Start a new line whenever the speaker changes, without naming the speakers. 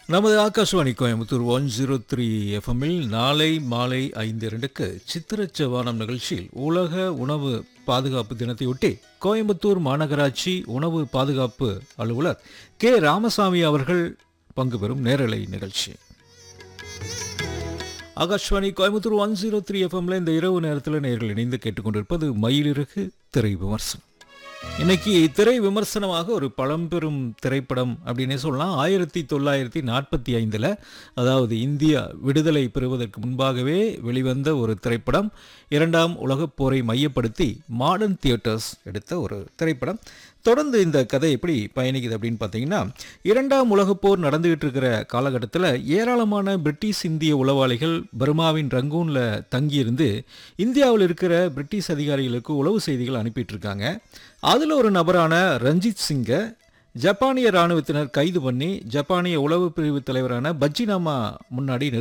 நமது Akashvani Coimbatore one zero three எஃப்எம்மில் நாளை மாலை ஐந்து இரண்டுக்கு சித்திரச்சவானம் நிகழ்ச்சியில் உலக உணவு பாதுகாப்பு தினத்தையொட்டி கோயம்புத்தூர் மாநகராட்சி உணவு பாதுகாப்பு அலுவலர் கே ராமசாமி அவர்கள் பங்கு பெறும் நேரலை நிகழ்ச்சி Akashvani Coimbatore one zero three எஃப்எம்ல இந்த இரவு நேரத்தில் நேர்கள் இணைந்து கேட்டுக்கொண்டிருப்பது மயிலிறகு திரை விமர்சனம் இன்னைக்கு திரை விமர்சனமாக ஒரு பழம்பெரும் திரைப்படம் அப்படின்னே சொல்லலாம் ஆயிரத்தி தொள்ளாயிரத்தி நாற்பத்தி ஐந்தில் அதாவது இந்தியா விடுதலை பெறுவதற்கு முன்பாகவே வெளிவந்த ஒரு திரைப்படம் இரண்டாம் உலகப் போரை மையப்படுத்தி மாடர்ன் தியேட்டர்ஸ் எடுத்த ஒரு திரைப்படம் தொடர்ந்து இந்த கதை எப்படி பயணிக்குது அப்படின்னு பார்த்தீங்கன்னா இரண்டாம் உலகப் போர் நடந்துகிட்டு இருக்கிற காலகட்டத்தில் ஏராளமான பிரிட்டிஷ் இந்திய உளவாளிகள் பர்மாவின் ரங்கூனில் தங்கியிருந்து இந்தியாவில் இருக்கிற பிரிட்டிஷ் அதிகாரிகளுக்கு உளவு செய்திகள் அனுப்பிட்டு இருக்காங்க அதில் ஒரு நபரான ரஞ்சித் சிங்கை ஜப்பானிய இராணுவத்தினர் கைது பண்ணி ஜப்பானிய உளவு பிரிவு தலைவரான பஜ்ஜினாமா முன்னாடி